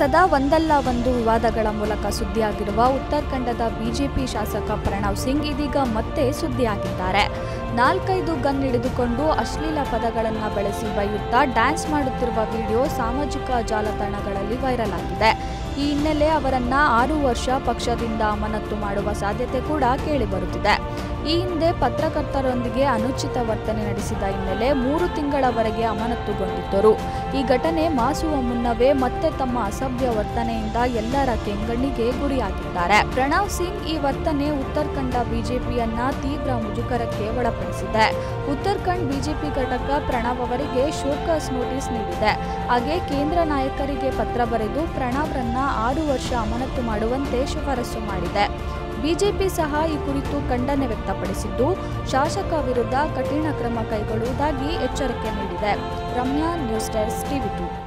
ಸದಾ ಒಂದಲ್ಲ ಒಂದು ವಿವಾದಗಳ ಮೂಲಕ ಸುದ್ದಿಯಾಗಿರುವ ಉತ್ತರಾಖಂಡದ ಬಿಜೆಪಿ ಶಾಸಕ ಪ್ರಣವ್ ಸಿಂಗ್ ಇದೀಗ ಮತ್ತೆ ಸುದ್ದಿಯಾಗಿದ್ದಾರೆ ನಾಲ್ಕೈದು ಗನ್ ಹಿಡಿದುಕೊಂಡು ಅಶ್ಲೀಲ ಪದಗಳನ್ನು ಬಳಸಿ ಬೈಯುತ್ತಾ ಡ್ಯಾನ್ಸ್ ಮಾಡುತ್ತಿರುವ ವಿಡಿಯೋ ಸಾಮಾಜಿಕ ಜಾಲತಾಣಗಳಲ್ಲಿ ವೈರಲ್ ಆಗಿದೆ ಈ ಹಿನ್ನೆಲೆ ಅವರನ್ನ ಆರು ವರ್ಷ ಪಕ್ಷದಿಂದ ಅಮಾನತು ಮಾಡುವ ಸಾಧ್ಯತೆ ಕೂಡ ಕೇಳಿಬರುತ್ತಿದೆ ಈ ಹಿಂದೆ ಪತ್ರಕರ್ತರೊಂದಿಗೆ ಅನುಚಿತ ವರ್ತನೆ ನಡೆಸಿದ ಹಿನ್ನೆಲೆ ಮೂರು ತಿಂಗಳವರೆಗೆ ಅಮಾನತುಗೊಂಡಿದ್ದರು ಈ ಘಟನೆ ಮಾಸುವ ಮುನ್ನವೇ ಮತ್ತೆ ತಮ್ಮ ಅಸಭ್ಯ ವರ್ತನೆಯಿಂದ ಎಲ್ಲರ ಕೆಂಗಣ್ಣಿಗೆ ಗುರಿಯಾಗಿದ್ದಾರೆ ಪ್ರಣವ್ ಸಿಂಗ್ ಈ ವರ್ತನೆ ಉತ್ತರಾಖಂಡ ಬಿಜೆಪಿಯನ್ನ ತೀವ್ರ ಮುಜುಗರಕ್ಕೆ ಒಳಪಡಿಸಿದೆ ಉತ್ತರಾಖಂಡ್ ಬಿಜೆಪಿ ಘಟಕ ಪ್ರಣವ್ ಅವರಿಗೆ ಶೋಕಸ್ ನೋಟಿಸ್ ನೀಡಿದೆ ಹಾಗೆ ಕೇಂದ್ರ ನಾಯಕರಿಗೆ ಪತ್ರ ಬರೆದು ಪ್ರಣವ್ರನ್ನ ಆರು ವರ್ಷ ಅಮಾನತು ಮಾಡುವಂತೆ ಶಿಫಾರಸು ಮಾಡಿದೆ ಬಿಜೆಪಿ ಸಹ ಈ ಕುರಿತು ಖಂಡನೆ ವ್ಯಕ್ತಪಡಿಸಿದ್ದು ಶಾಸಕ ವಿರುದ್ಧ ಕಠಿಣ ಕ್ರಮ ಕೈಗೊಳ್ಳುವುದಾಗಿ ಎಚ್ಚರಿಕೆ ನೀಡಿದೆ Ramya news desk TV to